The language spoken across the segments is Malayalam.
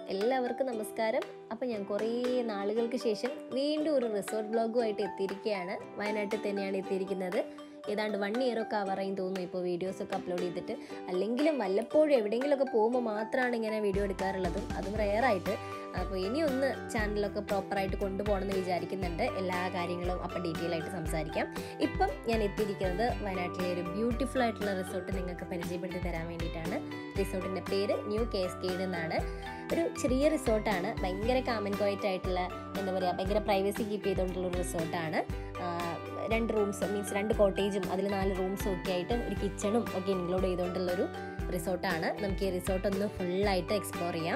എല്ലാവർക്കും നമസ്കാരം അപ്പം ഞാൻ കുറേ നാളുകൾക്ക് ശേഷം വീണ്ടും ഒരു റിസോർട്ട് ബ്ലോഗുമായിട്ട് എത്തിയിരിക്കുകയാണ് വയനാട്ടിൽ തന്നെയാണ് എത്തിയിരിക്കുന്നത് ഏതാണ്ട് വൺ ഇയറൊക്കെ ആവറായും തോന്നുന്നു ഇപ്പോൾ വീഡിയോസൊക്കെ അപ്ലോഡ് ചെയ്തിട്ട് അല്ലെങ്കിലും വല്ലപ്പോഴും എവിടെയെങ്കിലുമൊക്കെ പോകുമ്പോൾ മാത്രമാണ് ഇങ്ങനെ വീഡിയോ എടുക്കാറുള്ളതും അതും റെയറായിട്ട് അപ്പോൾ ഇനി ഒന്ന് ചാനലൊക്കെ പ്രോപ്പറായിട്ട് കൊണ്ടുപോകണമെന്ന് വിചാരിക്കുന്നുണ്ട് എല്ലാ കാര്യങ്ങളും അപ്പം ഡീറ്റെയിൽ ആയിട്ട് സംസാരിക്കാം ഇപ്പം ഞാൻ എത്തിയിരിക്കുന്നത് വയനാട്ടിലെ ഒരു ബ്യൂട്ടിഫുൾ ആയിട്ടുള്ള റിസോർട്ട് നിങ്ങൾക്ക് പരിചയപ്പെടുത്തി തരാൻ വേണ്ടിയിട്ടാണ് റിസോർട്ടിൻ്റെ പേര് ന്യൂ കെ എസ് കേഡ് എന്നാണ് ഒരു ചെറിയ റിസോർട്ടാണ് ഭയങ്കര കാമൻ ക്വയറ്റ് ആയിട്ടുള്ള എന്താ പറയുക ഭയങ്കര പ്രൈവസി കീപ്പ് ചെയ്തുകൊണ്ടുള്ള ഒരു റിസോർട്ടാണ് രണ്ട് റൂംസ് മീൻസ് രണ്ട് കോട്ടേജും അതിൽ നാല് റൂംസും ഒക്കെ ആയിട്ട് ഒരു കിച്ചണും ഒക്കെ ഇൻക്ലൂഡ് ചെയ്തുകൊണ്ടുള്ളൊരു റിസോർട്ടാണ് നമുക്ക് ഈ റിസോർട്ട് ഒന്ന് ഫുള്ളായിട്ട് എക്സ്പ്ലോർ ചെയ്യാം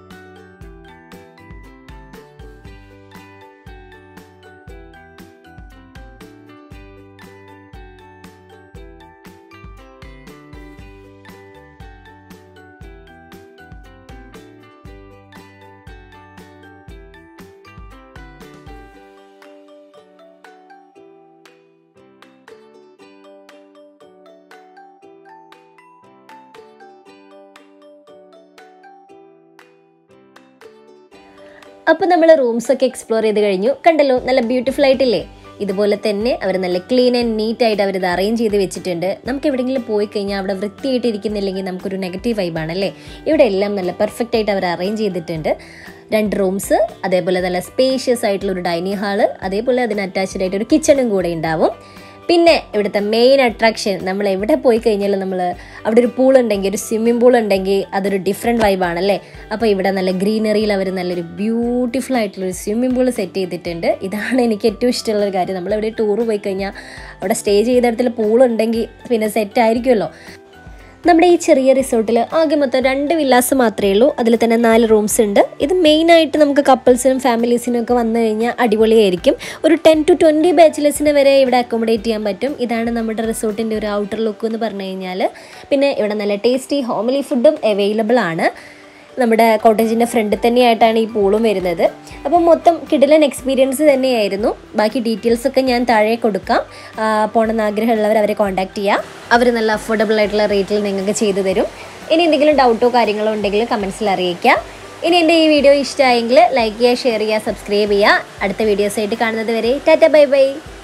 അപ്പോൾ നമ്മൾ റൂംസ് ഒക്കെ എക്സ്പ്ലോർ ചെയ്ത് കഴിഞ്ഞു കണ്ടല്ലോ നല്ല ബ്യൂട്ടിഫുൾ ആയിട്ടില്ലേ ഇതുപോലെ തന്നെ അവർ നല്ല ക്ലീൻ ആൻഡ് നീറ്റ് ആയിട്ട് അവർ ഇത് അറേഞ്ച് ചെയ്ത് വെച്ചിട്ടുണ്ട് നമുക്ക് എവിടെയെങ്കിലും പോയി കഴിഞ്ഞാൽ അവിടെ വൃത്തിയായിട്ട് ഇരിക്കുന്നില്ലെങ്കിൽ നമുക്കൊരു നെഗറ്റീവ് വൈബാണല്ലേ ഇവിടെ എല്ലാം നല്ല പെർഫെക്റ്റ് ആയിട്ട് അവർ അറേഞ്ച് ചെയ്തിട്ടുണ്ട് രണ്ട് റൂംസ് അതേപോലെ നല്ല സ്പേഷ്യസ് ആയിട്ടുള്ള ഒരു ഡൈനിങ് ഹാള് അതേപോലെ അതിന് അറ്റാച്ച്ഡ് ആയിട്ട് ഒരു കിച്ചണും കൂടെ ഉണ്ടാവും പിന്നെ ഇവിടുത്തെ മെയിൻ അട്രാക്ഷൻ നമ്മൾ എവിടെ പോയി കഴിഞ്ഞാലും നമ്മൾ അവിടെ ഒരു പൂൾ ഉണ്ടെങ്കിൽ ഒരു സ്വിമ്മിംഗ് പൂൾ ഉണ്ടെങ്കിൽ അതൊരു ഡിഫറെൻറ്റ് വൈബാണല്ലേ അപ്പോൾ ഇവിടെ നല്ല ഗ്രീനറിയിൽ അവർ നല്ലൊരു ബ്യൂട്ടിഫുൾ ആയിട്ടുള്ളൊരു സ്വിമ്മിംഗ് പൂൾ സെറ്റ് ചെയ്തിട്ടുണ്ട് ഇതാണ് എനിക്ക് ഏറ്റവും ഇഷ്ടമുള്ള ഒരു കാര്യം നമ്മൾ എവിടെ ടൂർ പോയി കഴിഞ്ഞാൽ അവിടെ സ്റ്റേ ചെയ്തിടത്തിൽ പൂൾ ഉണ്ടെങ്കിൽ പിന്നെ സെറ്റ് ആയിരിക്കുമല്ലോ നമ്മുടെ ഈ ചെറിയ റിസോർട്ടിൽ ആകെ മൊത്തം രണ്ട് വില്ലാസ് മാത്രമേ ഉള്ളൂ അതിൽ തന്നെ നാല് റൂംസ് ഉണ്ട് ഇത് മെയിനായിട്ട് നമുക്ക് കപ്പിൾസിനും ഫാമിലീസിനും ഒക്കെ വന്നു കഴിഞ്ഞാൽ അടിപൊളിയായിരിക്കും ഒരു ടെൻ ടു ട്വൻറ്റി ബാച്ചിലേഴ്സിനെ വരെ ഇവിടെ അക്കോമഡേറ്റ് ചെയ്യാൻ പറ്റും ഇതാണ് നമ്മുടെ റിസോർട്ടിൻ്റെ ഒരു ഔട്ടർ ലുക്ക് എന്ന് പറഞ്ഞു കഴിഞ്ഞാൽ പിന്നെ ഇവിടെ നല്ല ടേസ്റ്റി ഹോംലി ഫുഡും അവൈലബിൾ ആണ് നമ്മുടെ കോട്ടേജിൻ്റെ ഫ്രണ്ടിൽ തന്നെയായിട്ടാണ് ഈ പൂളും വരുന്നത് അപ്പം മൊത്തം കിടിലൻ എക്സ്പീരിയൻസ് തന്നെയായിരുന്നു ബാക്കി ഡീറ്റെയിൽസ് ഒക്കെ ഞാൻ താഴെ കൊടുക്കാം ആ, പോണമെന്ന് ആഗ്രഹമുള്ളവർ അവരെ കോൺടാക്ട് ചെയ്യാം അവർ നല്ല അഫോർഡബിൾ ആയിട്ടുള്ള റേറ്റിൽ നിങ്ങൾക്ക് ചെയ്തു തരും ഇനി എന്തെങ്കിലും ഡൗട്ടോ കാര്യങ്ങളോ ഉണ്ടെങ്കിൽ കമൻസിൽ അറിയിക്കാം ഇനി എൻ്റെ ഈ വീഡിയോ ഇഷ്ടമായെങ്കിൽ ലൈക്ക് ചെയ്യുക ഷെയർ ചെയ്യുക സബ്സ്ക്രൈബ് ചെയ്യുക അടുത്ത വീഡിയോസായിട്ട് കാണുന്നത് വരെ ടാറ്റ ബൈ ബൈ